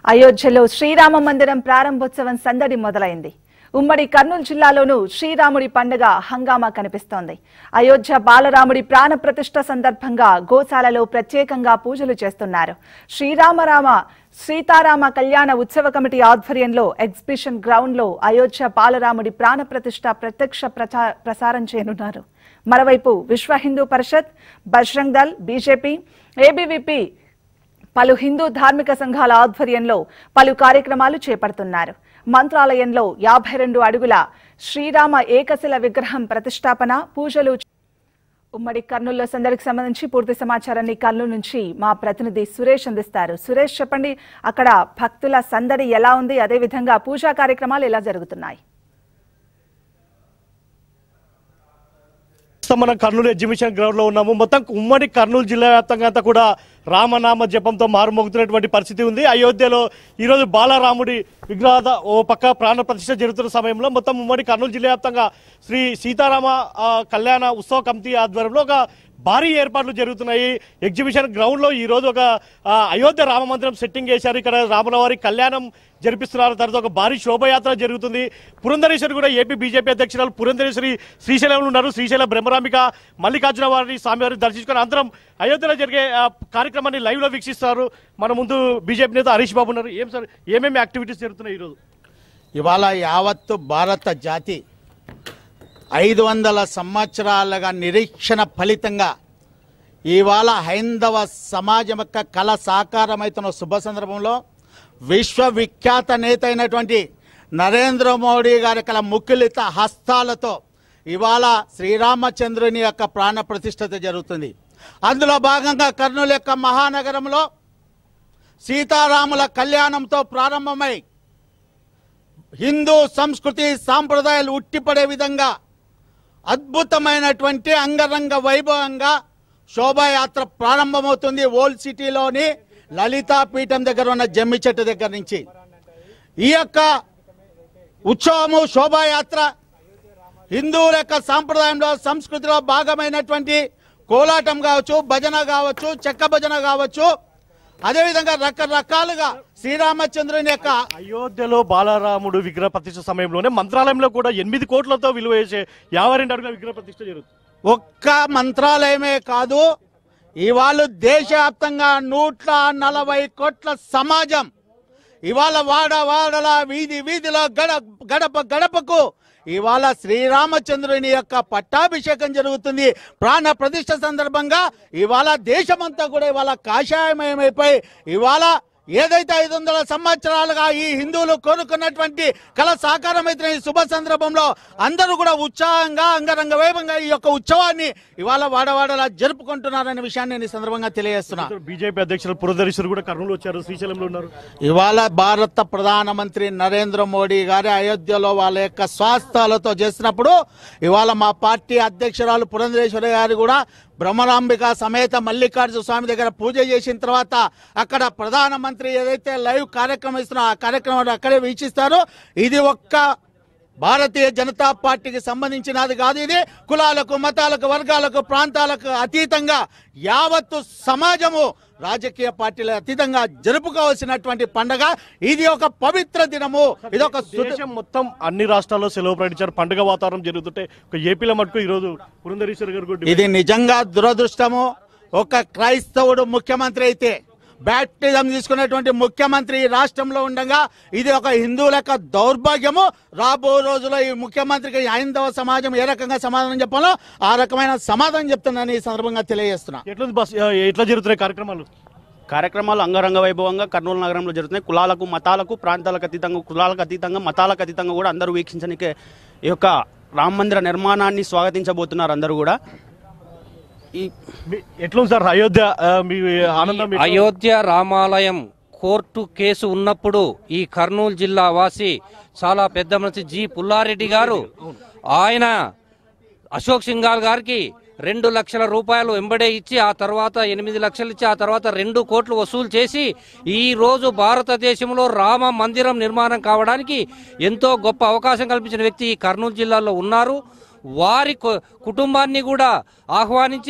అయోధ్యలో శ్రీరామ మందిరం ప్రారంభోత్సవం సందడి మొదలైంది ఉమ్మడి కర్నూలు జిల్లాలోనూ శ్రీరాముడి పండుగ హంగామా కనిపిస్తోంది అయోధ్య బాలరాముడి ప్రాణ ప్రతిష్ఠ సందర్భంగా గోశాలలో ప్రత్యేకంగా పూజలు చేస్తున్నారు శ్రీరామరామ సీతారామ కళ్యాణ ఉత్సవ కమిటీ ఆధ్వర్యంలో ఎగ్జిబిషన్ గ్రౌండ్ లో అయోధ్య బాలరాముడి ప్రాణ ప్రతిష్ఠ ప్రత్యక్ష ప్రచా- ప్రసారం చేయనున్నారు మరోవైపు విశ్వ హిందూ పరిషత్ బజరంగ్ దల్ బీజేపీ ఏబీవీపీ పలు హిందూ ధార్మిక సంఘాల ఆధ్వర్యంలో పలు కార్యక్రమాలు చేపడుతున్నారు మంత్రాలయంలో యాభై రెండు అడుగుల శ్రీరామ ఏకశిల విగ్రహం ప్రతిష్టాపన పూజలు ఉమ్మడి కర్నూలులో సందడికి సంబంధించి పూర్తి సమాచారాన్ని కర్నూలు నుంచి మా ప్రతినిధి సురేష్ అందిస్తారు సురేష్ చెప్పండి అక్కడ భక్తుల సందడి ఎలా ఉంది అదేవిధంగా పూజా కార్యక్రమాలు ఎలా జరుగుతున్నాయి ప్రస్తుతం మనం కర్నూలు ఎగ్జిబిషన్ గ్రౌండ్ లో ఉన్నాము మొత్తం ఉమ్మడి కర్నూలు జిల్లా వ్యాప్తంగా అంతా కూడా రామనామ జపంతో మారుమోగుతున్నటువంటి పరిస్థితి ఉంది అయోధ్యలో ఈరోజు బాలరాముడి విగ్రహ ఓ పక్క ప్రాణ ప్రతిష్ఠ జరుగుతున్న సమయంలో మొత్తం ఉమ్మడి కర్నూలు జిల్లా వ్యాప్తంగా శ్రీ సీతారామ ఆ, కళ్యాణ ఉత్సవ కమిటీ ఆధ్వర్యంలో ఒక భారీ ఏర్పాట్లు జరుగుతున్నాయి ఎగ్జిబిషన్ గ్రౌండ్ లో ఈ రోజు ఒక ఆ, అయోధ్య రామ మందిరం సెట్టింగ్ చేశారు ఇక్కడ రాములవారి కళ్యాణం జరిపిస్తున్నారు తర్వాత ఒక భారీ శోభయాత్ర జరుగుతుంది పురంధరేశ్వరి కూడా ఏపీ బీజేపీ అధ్యక్షురాలు పురంధరేశ్వరి శ్రీశైలంలో ఉన్నారు శ్రీశైల బ్రహ్మరాంబిక మల్లికార్జున వారిని స్వామివారిని దర్శించుకుని అనంతరం అయోధ్యలో జరిగే ఆ, కార్యక్రమాన్ని లైవ్ లో వీక్షిస్తారు మన ముందు బీజేపీ నేత హరీష్ బాబు ఉన్నారు ఏం సార్ ఏమేమి యాక్టివిటీస్ జరుగుతున్నాయి ఈరోజు ఇవాళ యావత్తు భారత జాతి ఐదు వందల సంవత్సరాలుగా నిరీక్షణ ఫలితంగా ఇవాళ హైందవ సమాజం యొక్క కళ సాకారమవుతున్న శుభ సందర్భంలో విశ్వవిఖ్యాత నేత అయినటువంటి నరేంద్ర మోడీ గారి కల ముక్కులిత హస్తాలతో ఇవాళ శ్రీరామచంద్రుని యొక్క ప్రాణ ప్రతిష్ఠత జరుగుతుంది అందులో భాగంగా కర్నూలు యొక్క మహానగరంలో సీతారాముల కళ్యాణంతో ప్రారంభమై హిందూ సంస్కృతి సాంప్రదాయాలు ఉట్టిపడే విధంగా అద్భుతమైనటువంటి అంగరంగ వైభవంగా శోభాయాత్ర ప్రారంభమవుతుంది ఓల్డ్ సిటీలోని లలితా పీఠం దగ్గర ఉన్న జమ్మి చెట్టు దగ్గర నుంచి ఈ యొక్క ఉత్సవము శోభాయాత్ర హిందువుల యొక్క సాంప్రదాయంలో సంస్కృతిలో భాగమైనటువంటి కోలాటం కావచ్చు భజన కావచ్చు చెక్క భజన కావచ్చు అదేవిధంగా రకరకాలుగా శ్రీరామచంద్రుని యొక్క అయోధ్యలో బాలరాముడు విగ్రహ ప్రతిష్ఠ సమయంలోనే మంత్రాలయంలో కూడా ఎనిమిది కోట్లతో విలువ చేసే యాభై రెండు అడుగుల విగ్రహ ప్రతిష్ఠ జరుగుతుంది ఒక్క మంత్రాలయమే కాదు ఇవాళ దేశవ్యాప్తంగా నూట నలభై కోట్ల సమాజం ఇవాళ వాడ వాడల వీధి వీధిలో గడ గడప గడపకు ఇవాళ శ్రీరామచంద్రుని యొక్క పట్టాభిషేకం జరుగుతుంది ప్రాణ ప్రతిష్ఠ సందర్భంగా ఇవాళ దేశమంతా కూడా ఇవాళ కాషాయమయమైపోయి ఇవాళ ఏదైతే ఐదు వందల సంవత్సరాలుగా ఈ హిందువులు కోరుకున్నటువంటి కళ సాకారమైతున్న ఈ శుభ సందర్భంలో అందరూ కూడా ఉత్సాహంగా అంగరంగ వైభవంగా ఈ యొక్క ఉత్సవాన్ని ఇవాళ వాడవాడలా జరుపుకుంటున్నారనే విషయాన్ని నేను ఈ సందర్భంగా తెలియజేస్తున్నా బీజేపీ అధ్యక్షులు పురంధరేశ్వరి కూడా కర్నూలు వచ్చారు శ్రీశైలంలో ఉన్నారు ఇవాళ భారత ప్రధానమంత్రి నరేంద్ర మోడీ గారి అయోధ్యలో వాళ్ళ యొక్క స్వాస్థాలతో చేసినప్పుడు ఇవాళ మా పార్టీ అధ్యక్షురాలు పురంధరేశ్వరి గారు కూడా బ్రహ్మరాంబిక సమేత మల్లికార్జున స్వామి దగ్గర పూజ చేసిన తర్వాత అక్కడ ప్రధానమంత్రి ఏదైతే లైవ్ కార్యక్రమం ఇస్తున్నారో ఆ కార్యక్రమాన్ని అక్కడే వీక్షిస్తారు ఇది ఒక్క భారతీయ జనతా పార్టీకి సంబంధించినది కాదు ఇది కులాలకు మతాలకు వర్గాలకు ప్రాంతాలకు అతీతంగా యావత్తు సమాజము రాజకీయ పార్టీల అతీతంగా జరుపుకోవాల్సినటువంటి పండగ ఇది ఒక పవిత్ర దినము ఇది ఒక శుద్ధ- దేశం మొత్తం అన్ని రాష్ట్రాల్లో సెలవు ప్రకటించారు పండుగ వాతావరణం జరుగుతుంటే ఒక ఏపీలో మటుకు ఈ రోజు పురంధరేశ్వరి గారు కూడా ఇది నిజంగా దురదృష్టము ఒక క్రైస్తవుడు ముఖ్యమంత్రి అయితే బ్యాప్టిజం తీసుకున్నటువంటి ముఖ్యమంత్రి ఈ రాష్ట్రంలో ఉండగా ఇది ఒక హిందువుల యొక్క దౌర్భాగ్యము రాబో రోజుల్లో ఈ ముఖ్యమంత్రికి హైందవ సమాజం ఏ రకంగా సమాధానం చెప్పాలో ఆ రకమైన సమాధానం చెప్తున్నాను ఈ సందర్భంగా తెలియజేస్తున్నా ఎట్లా బస్ ఎట్లా జరుగుతున్నాయి కార్యక్రమాలు కార్యక్రమాలు అంగరంగ వైభవంగా కర్నూలు నగరంలో జరుగుతున్నాయి కులాలకు మతాలకు ప్రాంతాలకు అతీతంగా కులాలకు అతీతంగా మతాలకు అతీతంగా కూడా అందరూ వీక్షించడానికి ఈ యొక్క రామ మందిర నిర్మాణాన్ని స్వాగతించబోతున్నారు అందరూ కూడా ఈ మీ- ఎట్లుంది సార్ అయోధ్య ఆ, మీ ఆనందం ఎట్లా ఉంది? అయోధ్య రామాలయం కోర్టు కేసు ఉన్నప్పుడు ఈ కర్నూలు జిల్లా వాసి చాలా పెద్ద మనిషి జి పుల్లారెడ్డి గారు ఆయన అశోక్ సింగాల్ గారికి రెండు లక్షల రూపాయలు వెంబడే ఇచ్చి ఆ తర్వాత ఎనిమిది లక్షలు ఇచ్చి ఆ తర్వాత రెండు కోట్లు వసూలు చేసి ఈ రోజు భారతదేశంలో రామ మందిరం నిర్మాణం కావడానికి ఎంతో గొప్ప అవకాశం కల్పించిన వ్యక్తి ఈ కర్నూలు జిల్లాలో ఉన్నారు వారి కు- కుటుంబాన్ని కూడా ఆహ్వానించి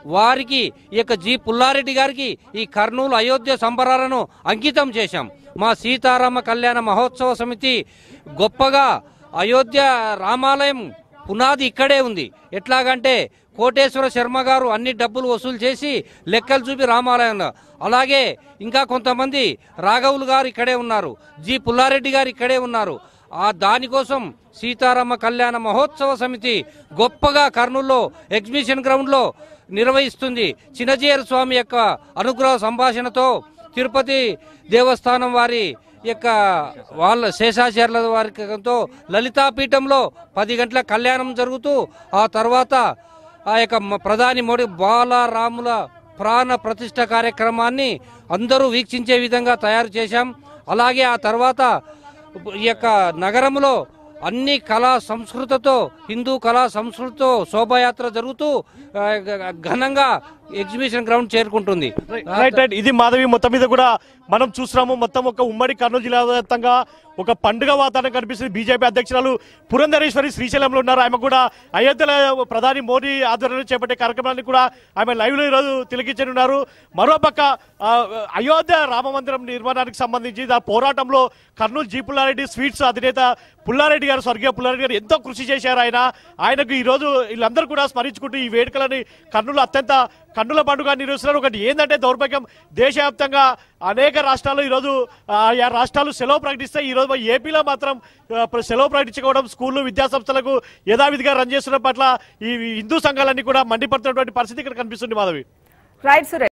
వారికి ఈ యొక్క జి పుల్లారెడ్డి గారికి ఈ కర్నూలు అయోధ్య సంబరాలను అంకితం చేశాం మా సీతారామ కళ్యాణ మహోత్సవ సమితి గొప్పగా అయోధ్య రామాలయం పునాది ఇక్కడే ఉంది ఎట్లాగంటే కోటేశ్వర శర్మ గారు అన్ని డబ్బులు వసూలు చేసి లెక్కలు చూపి రామాలయంలో అలాగే ఇంకా కొంతమంది రాఘవులు గారు ఇక్కడే ఉన్నారు జి పుల్లారెడ్డి గారు ఇక్కడే ఉన్నారు ఆ దానికోసం సీతారామ కళ్యాణ మహోత్సవ సమితి గొప్పగా కర్నూలులో ఎగ్జిబిషన్ గ్రౌండ్లో నిర్వహిస్తుంది చిన్నజీయర్ స్వామి యొక్క అనుగ్రహ సంభాషణతో తిరుపతి దేవస్థానం వారి యొక్క వాళ్ళ శేషాచార్యుల వారితో లలితాపీఠంలో పది గంటల కళ్యాణం జరుగుతూ ఆ తర్వాత ఆ యొక్క మ- ప్రధాని మోడీ బాలరాముల ప్రాణ ప్రతిష్ట కార్యక్రమాన్ని అందరూ వీక్షించే విధంగా తయారు చేశాం అలాగే ఆ తర్వాత ఈ యొక్క నగరంలో అన్ని కళా సంస్కృతితో హిందూ కళా సంస్కృతితో శోభాయాత్ర జరుగుతూ ఆ, గ- ఘనంగా ఎగ్జిబిషన్ గ్రౌండ్ చేరుకుంటుంది రైట్ రైట్ ఇది మాధవి మొత్తం మీద కూడా మనం చూస్తున్నాము మొత్తం ఒక ఉమ్మడి కర్నూలు జిల్లా వ్యాప్తంగా ఒక పండుగ వాతావరణం కనిపిస్తుంది బీజేపీ అధ్యక్షురాలు పురంధరేశ్వరి శ్రీశైలంలో ఉన్నారు ఆమె కూడా అయోధ్యలో ప్రధాని మోడీ ఆధ్వర్యంలో చేపట్టే కార్యక్రమాన్ని కూడా ఆమె లైవ్ లో ఈరోజు తిలకించనున్నారు మరోపక్క ఆ, అయోధ్య రామ మందిరం నిర్మాణానికి సంబంధించి ఆ పోరాటంలో కర్నూలు జీ పుల్లారెడ్డి స్వీట్స్ అధినేత పుల్లారెడ్డి గారు స్వర్గీయ పుల్లారెడ్డి గారు ఎంతో కృషి చేశారు ఆయన ఆయనకు ఈ రోజు వీళ్ళందరూ కూడా స్మరించుకుంటూ ఈ వేడుకలని కర్నూలు అత్యంత కన్నుల పండుగ నిర్వహిస్తున్నారు ఒకటి ఏంటంటే దౌర్భాగ్యం దేశవ్యాప్తంగా అనేక రాష్ట్రాలు ఈరోజు ఆయా రాష్ట్రాలు సెలవు ప్రకటిస్తాయి ఈరోజు మన ఏపీలో మాత్రం ఆ, ప్ర- సెలవు ప్రకటించుకోవడం స్కూళ్ళు విద్యాసంస్థలకు యథావిధిగా రన్ చేస్తున్న పట్ల ఈ హిందూ సంఘాలన్నీ కూడా మండిపడుతున్నటువంటి పరిస్థితి ఇక్కడ కనిపిస్తుంది మాధవి రైట్ సురేష్